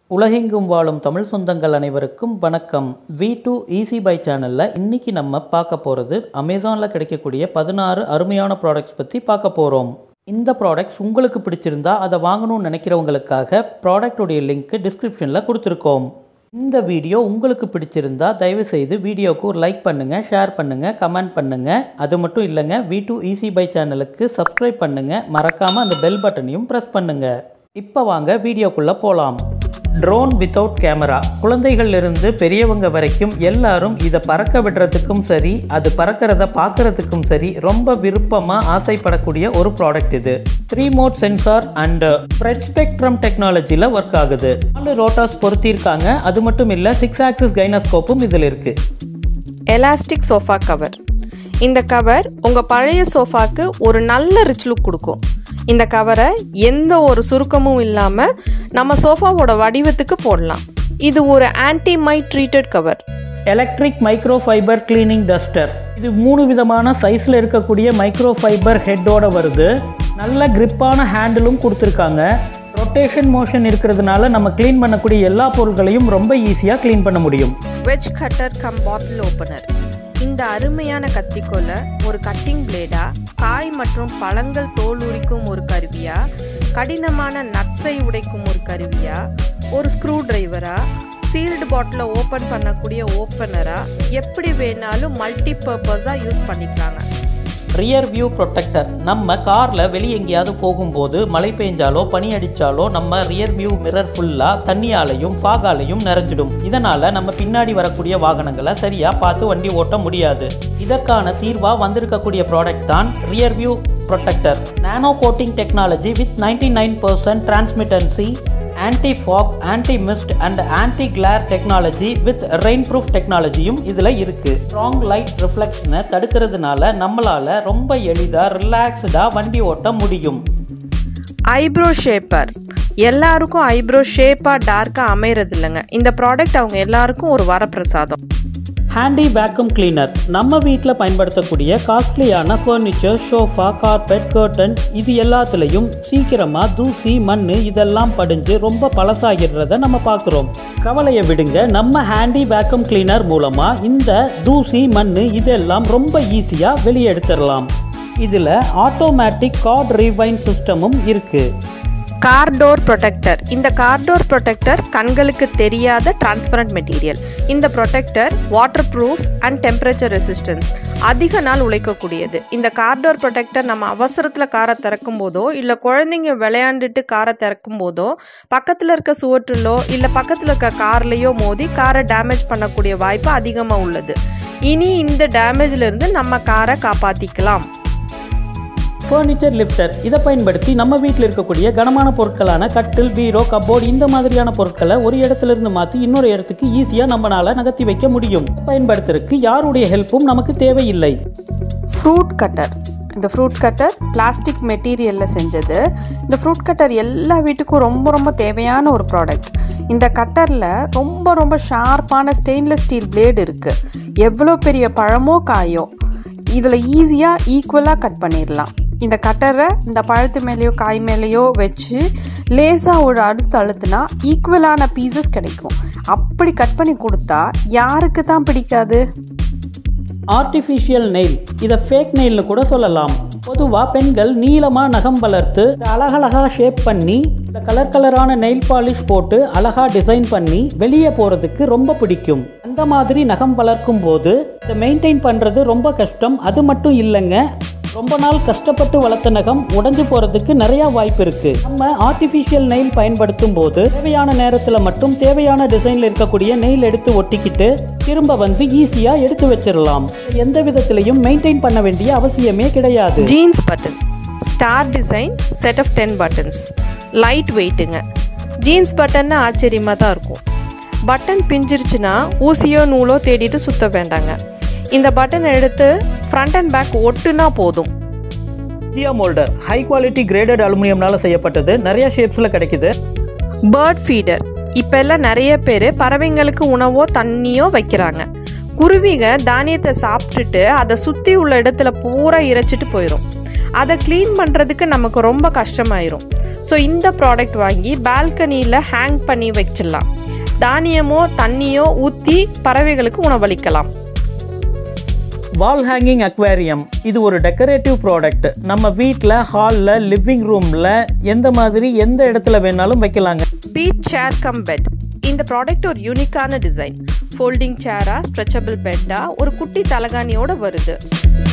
உலகெங்கும் வாழும் தமிழ் சொந்தங்கள் அனைவருக்கும் வணக்கம் வி டூ ஈஸி பை சேனலில் இன்றைக்கி நம்ம பார்க்க போகிறது அமேசானில் கிடைக்கக்கூடிய பதினாறு அருமையான ப்ராடக்ட்ஸ் பற்றி பார்க்க போகிறோம் இந்த ப்ராடக்ட்ஸ் உங்களுக்கு பிடிச்சிருந்தா அதை வாங்கணும்னு நினைக்கிறவங்களுக்காக ப்ராடக்ட்டுடைய லிங்க்கு டிஸ்கிரிப்ஷனில் கொடுத்துருக்கோம் இந்த வீடியோ உங்களுக்கு பிடிச்சிருந்தா தயவுசெய்து வீடியோவுக்கு ஒரு லைக் பண்ணுங்கள் ஷேர் பண்ணுங்கள் கமெண்ட் பண்ணுங்கள் அது மட்டும் இல்லைங்க வி டூ ஈஸி பை சேனலுக்கு சப்ஸ்கிரைப் பண்ணுங்கள் மறக்காமல் அந்த பெல் பட்டனையும் ப்ரெஸ் பண்ணுங்கள் இப்போ வாங்க வீடியோக்குள்ளே போகலாம் ட்ரோன் வித்தவுட் கேமரா குழந்தைகள்லேருந்து பெரியவங்க வரைக்கும் எல்லாரும் இதை பறக்க விடுறதுக்கும் சரி அது பறக்கிறத பார்க்கறதுக்கும் சரி ரொம்ப விருப்பமாக ஆசைப்படக்கூடிய ஒரு ப்ராடக்ட் இது three mode sensor and spread spectrum டெக்னாலஜியில் ஒர்க் ஆகுது நாலு ரோட்டாஸ் பொருத்தியிருக்காங்க அது மட்டும் இல்லை சிக்ஸ் ஆக்சிஸ் கைனஸ்கோப்பும் இதில் இருக்குது எலாஸ்டிக் சோஃபா கவர் இந்த கவர் உங்கள் பழைய சோஃபாக்கு ஒரு நல்ல ரிச் லுக் கொடுக்கும் இந்த கவரை எந்த ஒரு சுருக்கமும் இல்லாமல் நம்ம சோஃபாவோட வடிவத்துக்கு போடலாம் இது ஒரு anti mite treated cover electric micro fibre cleaning duster இது மூணு விதமான சைஸில் இருக்கக்கூடிய மைக்ரோ ஃபைபர் ஹெட்டோட வருது நல்ல கிரிப்பான ஹேண்டிலும் கொடுத்துருக்காங்க ரொட்டேஷன் மோஷன் இருக்கிறதுனால நம்ம க்ளீன் பண்ணக்கூடிய எல்லா பொருட்களையும் ரொம்ப ஈஸியாக க்ளீன் பண்ண முடியும் veg cutter cum bottle opener இந்த அருமையான கத்திரிக்கோலை ஒரு கட்டிங் பிளேடா காய் மற்றும் பழங்கள் தோல் உரிக்கும் ஒரு கருவியா கடினமான நட்ஸை உடைக்கும் ஒரு கருவியா ஒரு ஸ்க்ரூ டிரைவரா சீல்டு பாட்டிலை ஓப்பன் பண்ணக்கூடிய ஓப்பனரா எப்படி வேணாலும் மல்டி பர்பஸாக யூஸ் பண்ணிக்கலாங்க ரியர் வியூ ப்ரொடெக்டர் நம்ம காரில் வெளியே எங்கேயாவது போகும்போது மழை பெஞ்சாலோ பனி அடித்தாலோ நம்ம ரியர் வியூ மிரர் ஃபுல்லாக தண்ணியாலையும் ஃபாகாலையும் நிறைஞ்சிடும் இதனால் நம்ம பின்னாடி வரக்கூடிய வாகனங்களை சரியாக பார்த்து வண்டி ஓட்ட முடியாது இதற்கான தீர்வாக வந்திருக்கக்கூடிய ப்ராடக்ட் தான் rear view protector nano coating technology with ninety nine percent transmittance anti fog anti mist and anti glare technology with rainproof டெக்னாலஜியும் இதில் இருக்குது ஸ்ட்ராங் லைட் ரிஃப்ளெக்ஷனை தடுக்கிறதுனால நம்மளால் ரொம்ப எளிதாக ரிலாக்ஸ்டாக வண்டி ஓட்ட முடியும் ஐப்ரோ ஷேப்பர் எல்லாருக்கும் ஐப்ரோ ஷேப்பாக டார்க்காக அமையறது இல்லைங்க இந்த ப்ராடக்ட் அவங்க எல்லாருக்கும் ஒரு வரப்பிரசாதம் ஹேண்டி வேக்யூம் கிளீனர் நம்ம வீட்டில் பயன்படுத்தக்கூடிய காஸ்ட்லியான ஃபர்னிச்சர் ஷோஃபா கார்பெட் கர்டன் இது எல்லாத்துலேயும் சீக்கிரமாக தூசி மண் இதெல்லாம் படிஞ்சு ரொம்ப பழசாகிடுறத நம்ம பார்க்குறோம் கவலையை விடுங்க நம்ம ஹேண்டி வேக்யூம் கிளீனர் மூலமாக இந்த தூசி மண் இதெல்லாம் ரொம்ப ஈஸியாக வெளியே எடுத்துடலாம் இதில் ஆட்டோமேட்டிக் கார்ட் ரீவைன் சிஸ்டமும் இருக்குது கார் டோர் ப்ரொடெக்டர் இந்த கார் டோர் ப்ரொடெக்டர் கண்களுக்கு தெரியாத டிரான்ஸ்பரண்ட் மெட்டீரியல் இந்த protector waterproof and temperature resistance அதிக நாள் உழைக்கக்கூடியது இந்த கார் டோர் ப்ரொடெக்டர் நம்ம அவசரத்தில் காரை திறக்கும் போதோ இல்லை குழந்தைங்க விளையாண்டுட்டு காரை திறக்கும் போதோ பக்கத்தில் இருக்க சுவற்றிலோ இல்லை பக்கத்தில் இருக்க கார்லேயோ மோதி காரை டேமேஜ் பண்ணக்கூடிய வாய்ப்பு அதிகமாக உள்ளது இனி இந்த டேமேஜ்லேருந்து நம்ம காரை காப்பாற்றிக்கலாம் ஃபர்னிச்சர் லிஃப்டர் இதை பயன்படுத்தி நம்ம வீட்டில் இருக்கக்கூடிய கனமான பொருட்களான கட்டில் பீரோ கப்போர்டு இந்த மாதிரியான பொருட்களை ஒரு இடத்துல இருந்து மாற்றி இன்னொரு இடத்துக்கு ஈஸியாக நம்மளால் நகர்த்தி வைக்க முடியும் பயன்படுத்துறதுக்கு யாருடைய ஹெல்ப்பும் நமக்கு தேவையில்லை ஃப்ரூட் கட்டர் இந்த ஃப்ரூட் கட்டர் பிளாஸ்டிக் மெட்டீரியலில் செஞ்சது இந்த ஃப்ரூட் கட்டர் எல்லா வீட்டுக்கும் ரொம்ப ரொம்ப தேவையான ஒரு ப்ராடக்ட் இந்த கட்டரில் ரொம்ப ரொம்ப ஷார்ப்பான ஸ்டெயின்லெஸ் ஸ்டீல் பிளேடு இருக்குது எவ்வளோ பெரிய பழமோ காயோ இதில் ஈஸியாக ஈக்குவலாக கட் பண்ணிடலாம் இந்த கட்டரை இந்த பழத்து மேலேயோ காய் மேலேயோ வச்சு லேசாக ஒரு அழுத்து அழுத்துனா ஈக்குவலான பீசஸ் கிடைக்கும் அப்படி கட் பண்ணி கொடுத்தா யாருக்கு தான் பிடிக்காது ஆர்டிஃபிஷியல் நெயில் இதை ஃபேக் நெயில்னு கூட சொல்லலாம் பொதுவாக பெண்கள் நீளமாக நகம் வளர்த்து அழகழகாக ஷேப் பண்ணி இந்த கலர் கலரான நெயில் பாலிஷ் போட்டு அழகாக டிசைன் பண்ணி வெளியே போகிறதுக்கு ரொம்ப பிடிக்கும் அந்த மாதிரி நகம் வளர்க்கும் போது இதை மெயின்டைன் பண்ணுறது ரொம்ப கஷ்டம் அது மட்டும் இல்லைங்க ரொம்ப நாள் கஷ்டப்பட்டு வளர்த்த நகம் உடஞ்சு போகிறதுக்கு நிறையா வாய்ப்பு இருக்குது நம்ம ஆர்டிஃபிஷியல் நெயில் பயன்படுத்தும் போது தேவையான நேரத்தில் மட்டும் தேவையான டிசைனில் இருக்கக்கூடிய நெயில் எடுத்து ஒட்டிக்கிட்டு திரும்ப வந்து ஈஸியாக எடுத்து வச்சிடலாம் எந்த விதத்திலையும் மெயின்டைன் பண்ண வேண்டிய அவசியமே கிடையாது jeans button star design set of ten buttons light வெயிட்டுங்க ஜீன்ஸ் பட்டன்னு ஆச்சரியமாக தான் இருக்கும் பட்டன் பிஞ்சிருச்சுன்னா ஊசியோ நூலோ தேடிட்டு சுத்த வேண்டாங்க இந்த பட்டன் எடுத்து ஃப்ரண்ட் அண்ட் பேக் ஒட்டுனா போதும் ஜியா மோல்டர் ஹை குவாலிட்டி கிரேடட் அலுமினியம்னால செய்யப்பட்டது நிறைய ஷேப்ஸில் கிடைக்குது பேர்ட் ஃபீடர் இப்போ எல்லாம் நிறைய பேர் பறவைங்களுக்கு உணவோ தண்ணியோ வைக்கிறாங்க குருவிங்க தானியத்தை சாப்பிட்டுட்டு அதை சுற்றி உள்ள இடத்துல பூரா இறைச்சிட்டு போயிடும் அதை க்ளீன் பண்ணுறதுக்கு நமக்கு ரொம்ப கஷ்டமாயிரும் ஸோ இந்த ப்ராடக்ட் வாங்கி பால்கனியில் ஹேங் பண்ணி வச்சிடலாம் தானியமோ தண்ணியோ ஊற்றி பறவைகளுக்கு உணவளிக்கலாம் வால் ஹேங்கிங் அக்வேரியம் இது ஒரு டெக்கரேட்டிவ் ப்ராடக்ட் நம்ம வீட்டில் ஹாலில் லிவிங் ரூமில் எந்த மாதிரி எந்த இடத்துல வேணாலும் வைக்கலாங்க பீச் சேர் கம் பெட் இந்த ப்ராடக்ட் ஒரு யூனிக்கான டிசைன் ஃபோல்டிங் சேரா ஸ்ட்ரெச்சபிள் பெட்டா ஒரு குட்டி தலகாணியோட வருது